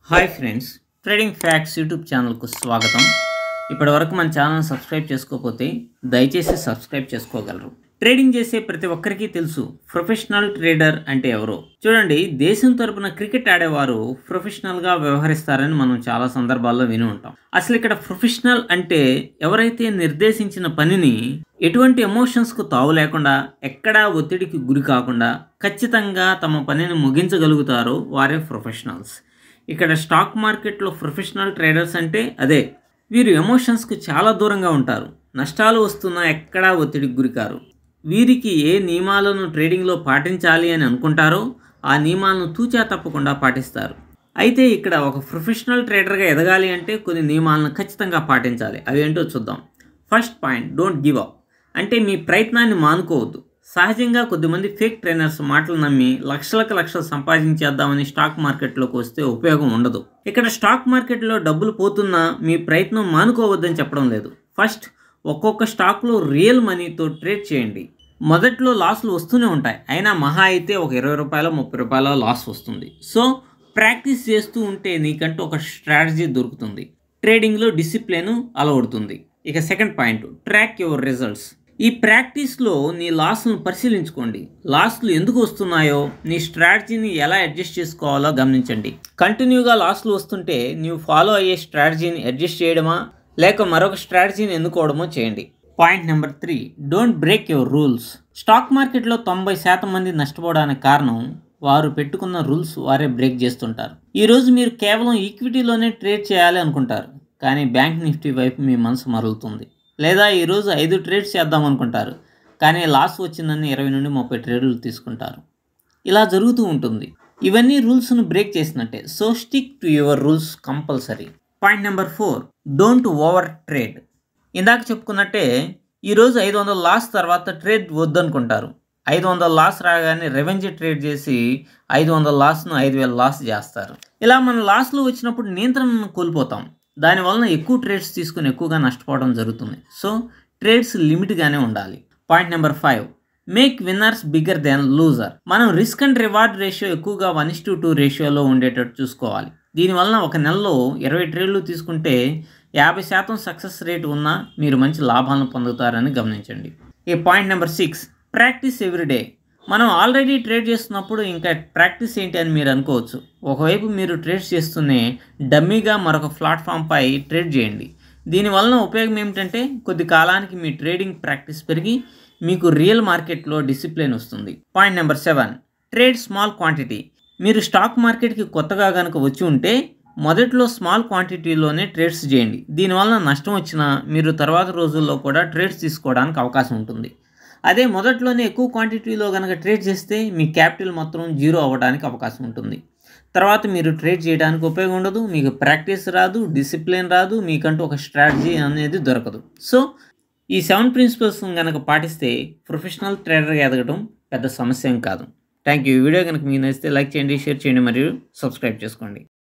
hi friends trading facts YouTube ఛానల్కు స్వాగతం ఇప్పటి వరకు మన ఛానల్ సబ్స్క్రైబ్ చేసుకోకపోతే దయచేసి సబ్స్క్రైబ్ చేసుకోగలరు ట్రేడింగ్ చేసే ప్రతి ఒక్కరికి తెలుసు ప్రొఫెషనల్ ట్రేడర్ అంటే ఎవరో చూడండి దేశం తరపున క్రికెట్ ఆడేవారు ప్రొఫెషనల్గా వ్యవహరిస్తారని మనం చాలా సందర్భాల్లో విని ఉంటాం అసలు ఇక్కడ ప్రొఫెషనల్ అంటే ఎవరైతే నిర్దేశించిన పనిని ఎటువంటి ఎమోషన్స్కు తావు లేకుండా ఎక్కడా ఒత్తిడికి గురి కాకుండా ఖచ్చితంగా తమ పనిని ముగించగలుగుతారో వారే ప్రొఫెషనల్స్ ఇక్కడ స్టాక్ మార్కెట్లో ప్రొఫెషనల్ ట్రేడర్స్ అంటే అదే వీరు ఎమోషన్స్కు చాలా దూరంగా ఉంటారు నష్టాలు వస్తున్నా ఎక్కడా ఒత్తిడికి గురికారు వీరికి ఏ నియమాలను ట్రేడింగ్లో పాటించాలి అని అనుకుంటారో ఆ నియమాలను తూచా తప్పకుండా పాటిస్తారు అయితే ఇక్కడ ఒక ప్రొఫెషనల్ ట్రేడర్గా ఎదగాలి అంటే కొన్ని నియమాలను ఖచ్చితంగా పాటించాలి అవేంటో చూద్దాం first point don't give up అంటే మీ ప్రయత్నాన్ని మానుకోవద్దు సహజంగా కొద్దిమంది ఫేక్ ట్రైనర్స్ మాటలు నమ్మి లక్షలకు లక్షలు సంపాదించేద్దామని స్టాక్ మార్కెట్లోకి వస్తే ఉపయోగం ఉండదు ఇక్కడ స్టాక్ మార్కెట్లో డబ్బులు పోతున్నా మీ ప్రయత్నం మానుకోవద్దని చెప్పడం లేదు ఫస్ట్ ఒక్కొక్క స్టాక్లో రియల్ మనీతో ట్రేడ్ చేయండి మొదట్లో లాస్లు వస్తూనే ఉంటాయి అయినా మహా అయితే ఒక ఇరవై రూపాయల ముప్పై రూపాయల లాస్ వస్తుంది సో ప్రాక్టీస్ చేస్తూ ఉంటే నీకంటూ ఒక స్ట్రాటజీ దొరుకుతుంది ట్రేడింగ్లో డిసిప్లిన్ అలవడుతుంది ఇక second point track your results ఈ ప్రాక్టీస్లో నీ లాస్లను పరిశీలించుకోండి లాస్లు ఎందుకు వస్తున్నాయో నీ స్ట్రాటజీని ఎలా అడ్జస్ట్ చేసుకోవాలో గమనించండి కంటిన్యూగా లాస్లు వస్తుంటే నీవు ఫాలో అయ్యే స్ట్రాటజీని అడ్జస్ట్ చేయడమా లేక మరొక స్ట్రాటజీని ఎన్నుకోవడమో చేయండి point number three don't break your rules stock మార్కెట్లో తొంభై శాతం మంది నష్టపోవడానికి కారణం వారు పెట్టుకున్న రూల్స్ వారే బ్రేక్ చేస్తుంటారు ఈరోజు మీరు కేవలం ఈక్విటీలోనే ట్రేడ్ చేయాలి అనుకుంటారు కానీ బ్యాంక్ నిఫ్టీ వైపు మీ మనసు మరలుతుంది లేదా ఈరోజు ఐదు ట్రేడ్స్ చేద్దాం అనుకుంటారు కానీ లాస్ వచ్చిందని ఇరవై నుండి ముప్పై ట్రేడ్లు తీసుకుంటారు ఇలా జరుగుతూ ఉంటుంది ఇవన్నీ రూల్స్ను బ్రేక్ చేసినట్టే so stick to your rules compulsory point number four don't over trade ఇందాక చెప్పుకున్నట్టే ఈరోజు ఐదు వందల లాస్ తర్వాత ట్రేడ్ వద్దనుకుంటారు ఐదు వందల లాస్ రాగానే రెవెన్యూ ట్రేడ్ చేసి ఐదు వందల లాస్ను ఐదు వేల లాస్ చేస్తారు ఇలా మన లాస్లు వచ్చినప్పుడు నియంత్రణను కోల్పోతాం దానివలన ఎక్కువ ట్రేడ్స్ తీసుకుని ఎక్కువగా నష్టపోవడం జరుగుతుంది సో ట్రేడ్స్ లిమిట్గానే ఉండాలి point number five make winners bigger than loser మనం రిస్క్ అండ్ రివార్డ్ రేషియో ఎక్కువగా వన్ ఇస్ టు టూ రేషియోలో ఉండేటట్టు చూసుకోవాలి దీనివలన ఒక నెలలో ఇరవై ట్రేడ్లు తీసుకుంటే యాభై శాతం సక్సెస్ రేట్ ఉన్నా మీరు మంచి లాభాలను పొందుతారని గమనించండి ఈ point number six practice everyday మనం ఆల్రెడీ ట్రేడ్ చేస్తున్నప్పుడు ఇంకా ప్రాక్టీస్ ఏంటి అని మీరు అనుకోవచ్చు ఒకవైపు మీరు ట్రేడ్స్ చేస్తూనే డమ్మీగా మరొక ప్లాట్ఫామ్పై ట్రేడ్ చేయండి దీనివలన ఉపయోగం ఏమిటంటే కొద్ది కాలానికి మీ ట్రేడింగ్ ప్రాక్టీస్ పెరిగి మీకు రియల్ మార్కెట్లో డిసిప్లిన్ వస్తుంది point number seven trade small quantity మీరు స్టాక్ మార్కెట్కి కొత్తగా కనుక వచ్చి ఉంటే మొదట్లో స్మాల్ క్వాంటిటీలోనే ట్రేడ్స్ చేయండి దీనివలన నష్టం వచ్చినా మీరు తర్వాత రోజుల్లో కూడా ట్రేడ్స్ తీసుకోవడానికి అవకాశం ఉంటుంది అదే మొదట్లోనే ఎక్కువ క్వాంటిటీలో కనుక ట్రేడ్ చేస్తే మీ క్యాపిటల్ మొత్తం జీరో అవ్వడానికి అవకాశం ఉంటుంది తర్వాత మీరు ట్రేడ్ చేయడానికి ఉపయోగం ఉండదు మీకు ప్రాక్టీస్ రాదు డిసిప్లిన్ రాదు మీకంటూ ఒక స్ట్రాటజీ అనేది దొరకదు సో ఈ సెవెన్ ప్రిన్సిపల్స్ కనుక పాటిస్తే ప్రొఫెషనల్ ట్రేడర్గా ఎదగడం పెద్ద సమస్య ఏం కాదు థ్యాంక్ యూ ఈ వీడియో కనుక మీకు నచ్చితే లైక్ చేయండి షేర్ చేయండి మరియు సబ్స్క్రైబ్ చేసుకోండి